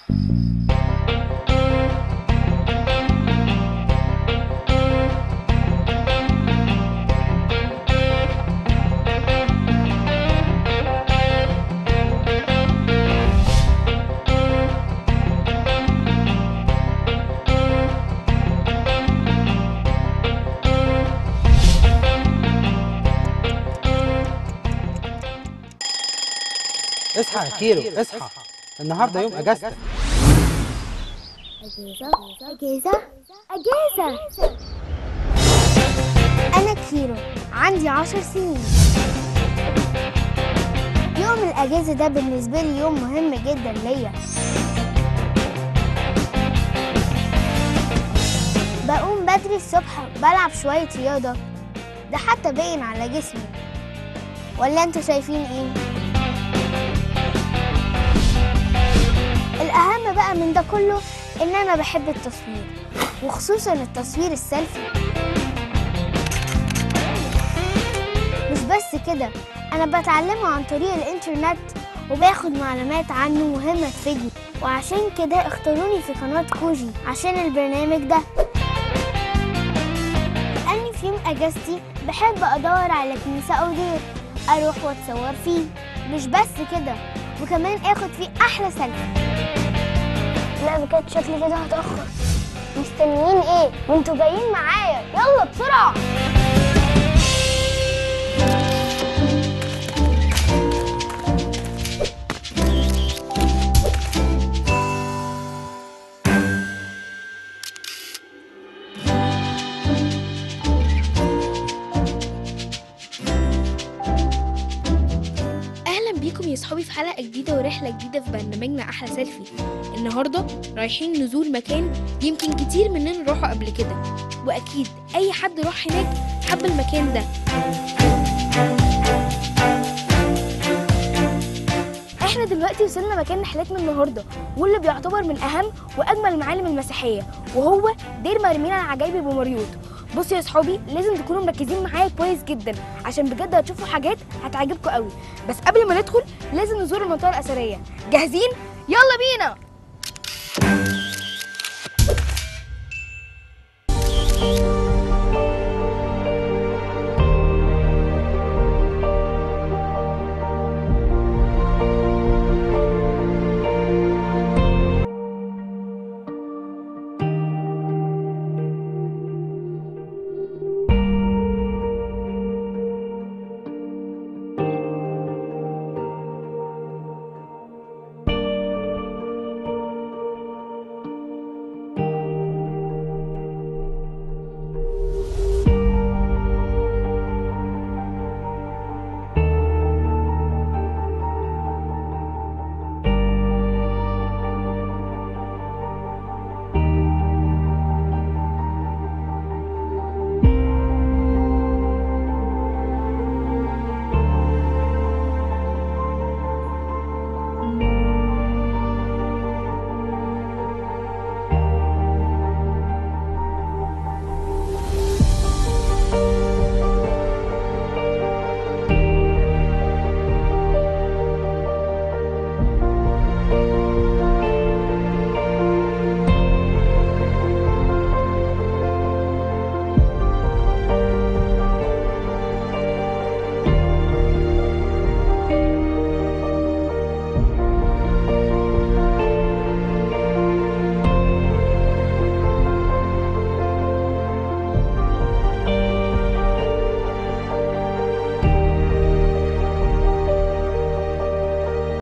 اصحى يا كيرو اصحى النهارده يوم اجازتك أجازة أجازة أجازة أنا كيرو عندي عشر سنين يوم الأجازة ده بالنسبة لي يوم مهم جدا ليا بقوم بدري الصبح بلعب شوية رياضة ده حتى باين على جسمي ولا انتوا شايفين ايه؟ الأهم بقى من ده كله إن أنا بحب التصوير وخصوصا التصوير السيلفي مش بس كده أنا بتعلمه عن طريق الإنترنت وباخد معلومات عنه مهمة تفيدني وعشان كده اختاروني في قناة كوجي عشان البرنامج ده لأني في يوم أجازتي بحب أدور على كنيسة أو دير أروح وأتصور فيه مش بس كده وكمان آخد فيه أحلى سيلفي لا بجد شكلي كده هتأخر مستنيين ايه؟ وانتوا جايين معايا يلا بسرعة اهلا بيكم يا صحابي في حلقه جديده ورحله جديده في برنامجنا احلى سيلفي النهارده رايحين نزور مكان يمكن كتير مننا راحوا قبل كده واكيد اي حد راح هناك حب المكان ده احنا دلوقتي وصلنا مكان رحلتنا النهارده واللي بيعتبر من اهم واجمل المعالم المسيحيه وهو دير مرمينا العجايب ابو مريوط بصوا يا صحابي لازم تكونوا مركزين معايا كويس جدا عشان بجد هتشوفوا حاجات هتعجبكم قوي بس قبل ما ندخل لازم نزور المنطقه الاثريه جاهزين يلا بينا